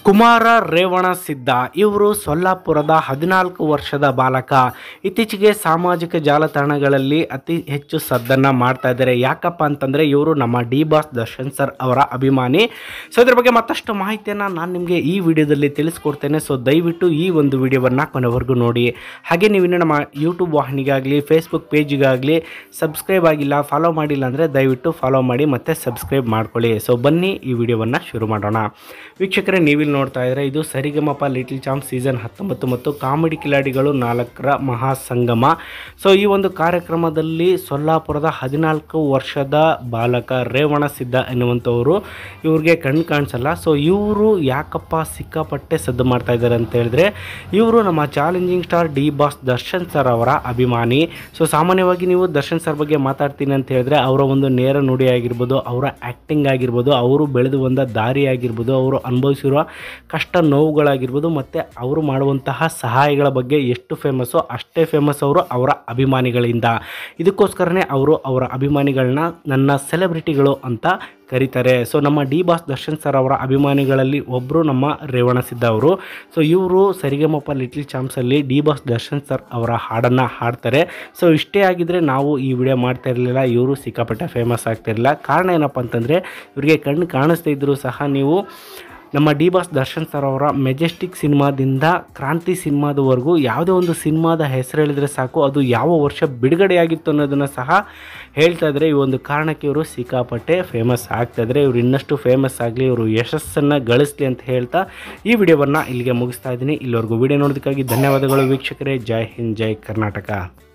ಕುಮಾರ ರೇವಣ ಸಿದ್ಧ ಇವರು ಸೊಲ್ಲಾಪುರದ ಹದಿನಾಲ್ಕು ವರ್ಷದ ಬಾಲಕ ಇತ್ತೀಚೆಗೆ ಸಾಮಾಜಿಕ ಜಾಲತಾಣಗಳಲ್ಲಿ ಅತಿ ಹೆಚ್ಚು ಸದ್ದನ್ನು ಮಾಡ್ತಾ ಇದ್ದಾರೆ ಯಾಕಪ್ಪ ಅಂತಂದರೆ ಇವರು ನಮ್ಮ ಡಿ ಬಾಸ್ ದರ್ಶನ್ ಸರ್ ಅವರ ಅಭಿಮಾನಿ ಸೊ ಇದ್ರ ಬಗ್ಗೆ ಮತ್ತಷ್ಟು ಮಾಹಿತಿಯನ್ನು ನಾನು ನಿಮಗೆ ಈ ವಿಡಿಯೋದಲ್ಲಿ ತಿಳಿಸ್ಕೊಡ್ತೇನೆ ಸೊ ದಯವಿಟ್ಟು ಈ ಒಂದು ವಿಡಿಯೋವನ್ನು ಕೊನೆವರೆಗೂ ನೋಡಿ ಹಾಗೆ ನೀವಿನ್ನು ನಮ್ಮ ಯೂಟ್ಯೂಬ್ ವಾಹಿನಿಗಾಗಲಿ ಫೇಸ್ಬುಕ್ ಪೇಜಿಗಾಗಲಿ ಸಬ್ಸ್ಕ್ರೈಬ್ ಆಗಿಲ್ಲ ಫಾಲೋ ಮಾಡಿಲ್ಲ ಅಂದರೆ ದಯವಿಟ್ಟು ಫಾಲೋ ಮಾಡಿ ಮತ್ತು ಸಬ್ಸ್ಕ್ರೈಬ್ ಮಾಡ್ಕೊಳ್ಳಿ ಸೊ ಬನ್ನಿ ಈ ವಿಡಿಯೋವನ್ನು ಶುರು ಮಾಡೋಣ ವೀಕ್ಷಕರೇ ನೀವಿಲ್ಲಿ ನೋಡ್ತಾ ಇದ್ರೆ ಇದು ಸರಿಗಮಪ ಲಿಟಲ್ ಚಾಂಪ್ ಸೀಸನ್ ಹತ್ತೊಂಬತ್ತು ಮತ್ತು ಕಾಮಿಡಿ ಕಿಲಾಡಿಗಳು ನಾಲ್ಕರ ಮಹಾಸಂಗಮ ಸೊ ಈ ಒಂದು ಕಾರ್ಯಕ್ರಮದಲ್ಲಿ ಸೊಲ್ಲಾಪುರದ ಹದಿನಾಲ್ಕು ವರ್ಷದ ಬಾಲಕ ರೇವಣ ಸಿದ್ಧ ಎನ್ನುವಂಥವರು ಇವ್ರಿಗೆ ಕಣ್ಣು ಕಾಣಿಸಲ್ಲ ಸೊ ಇವರು ಯಾಕಪ್ಪ ಸಿಕ್ಕಾಪಟ್ಟೆ ಸದ್ದು ಮಾಡ್ತಾ ಇದ್ದಾರೆ ಅಂತ ಹೇಳಿದ್ರೆ ಇವರು ನಮ್ಮ challenging star D boss Darshan sir ಅವರ ಅಭಿಮಾನಿ ಸೊ ಸಾಮಾನ್ಯವಾಗಿ ನೀವು ದರ್ಶನ್ ಸರ್ ಬಗ್ಗೆ ಮಾತಾಡ್ತೀನಿ ಅಂತ ಹೇಳಿದ್ರೆ ಅವರ ಒಂದು ನೇರ ನುಡಿ ಆಗಿರ್ಬೋದು ಅವರ ಆ್ಯಕ್ಟಿಂಗ್ ಆಗಿರ್ಬೋದು ಅವರು ಬೆಳೆದು ಬಂದ ದಾರಿ ಆಗಿರ್ಬೋದು ಅವರು ಅನುಭವಿಸಿರುವ ಕಷ್ಟ ನೋವುಗಳಾಗಿರ್ಬೋದು ಮತ್ತು ಅವರು ಮಾಡುವಂತಹ ಸಹಾಯಗಳ ಬಗ್ಗೆ ಎಷ್ಟು ಫೇಮಸ್ಸೋ ಅಷ್ಟೇ ಫೇಮಸ್ ಅವರು ಅವರ ಅಭಿಮಾನಿಗಳಿಂದ ಇದಕ್ಕೋಸ್ಕರನೇ ಅವರು ಅವರ ಅಭಿಮಾನಿಗಳನ್ನ ನನ್ನ ಸೆಲೆಬ್ರಿಟಿಗಳು ಅಂತ ಕರೀತಾರೆ ಸೊ ನಮ್ಮ ಡಿ ಬಾಸ್ ದರ್ಶನ್ ಸರ್ ಅವರ ಅಭಿಮಾನಿಗಳಲ್ಲಿ ಒಬ್ಬರು ನಮ್ಮ ರೇವಣ ಸಿದ್ಧ ಅವರು ಸೊ ಇವರು ಸರಿಗಮಪ ಲಿಟ್ಲ್ ಚಾಂಪ್ಸಲ್ಲಿ ಡಿ ಬಾಸ್ ದರ್ಶನ್ ಸರ್ ಅವರ ಹಾಡನ್ನು ಹಾಡ್ತಾರೆ ಸೊ ಇಷ್ಟೇ ಆಗಿದ್ದರೆ ನಾವು ಈ ವಿಡಿಯೋ ಮಾಡ್ತಾ ಇರಲಿಲ್ಲ ಇವರು ಸಿಕ್ಕಾಪಟ್ಟೆ ಫೇಮಸ್ ಆಗ್ತಿರಲಿಲ್ಲ ಕಾರಣ ಏನಪ್ಪ ಅಂತಂದರೆ ಇವರಿಗೆ ಕಣ್ಣು ಕಾಣಿಸ್ತಾ ಇದ್ದರೂ ಸಹ ನೀವು ನಮ್ಮ ಡಿ ಬಾಸ್ ದರ್ಶನ್ ಸರ್ ಅವರ ಮೆಜೆಸ್ಟಿಕ್ ಸಿನಿಮಾದಿಂದ ಕ್ರಾಂತಿ ಸಿನಿಮಾದವರೆಗೂ ಯಾವುದೇ ಒಂದು ಸಿನಿಮಾದ ಹೆಸರು ಹೇಳಿದರೆ ಸಾಕು ಅದು ಯಾವ ವರ್ಷ ಬಿಡುಗಡೆಯಾಗಿತ್ತು ಅನ್ನೋದನ್ನು ಸಹ ಹೇಳ್ತಾ ಇದ್ದಾರೆ ಈ ಒಂದು ಕಾರಣಕ್ಕೆ ಇವರು ಸಿಕ್ಕಾಪಟ್ಟೆ ಫೇಮಸ್ ಆಗ್ತಾ ಇದ್ದಾರೆ ಇವರು ಇನ್ನಷ್ಟು ಫೇಮಸ್ ಆಗಲಿ ಇವರು ಯಶಸ್ಸನ್ನು ಗಳಿಸಲಿ ಅಂತ ಹೇಳ್ತಾ ಈ ವಿಡಿಯೋವನ್ನು ಇಲ್ಲಿಗೆ ಮುಗಿಸ್ತಾ ಇದ್ದೀನಿ ಇಲ್ಲಿವರೆಗೂ ವಿಡಿಯೋ ನೋಡೋದಕ್ಕಾಗಿ ಧನ್ಯವಾದಗಳು ವೀಕ್ಷಕರೇ ಜೈ ಹಿಂದ್ ಜೈ ಕರ್ನಾಟಕ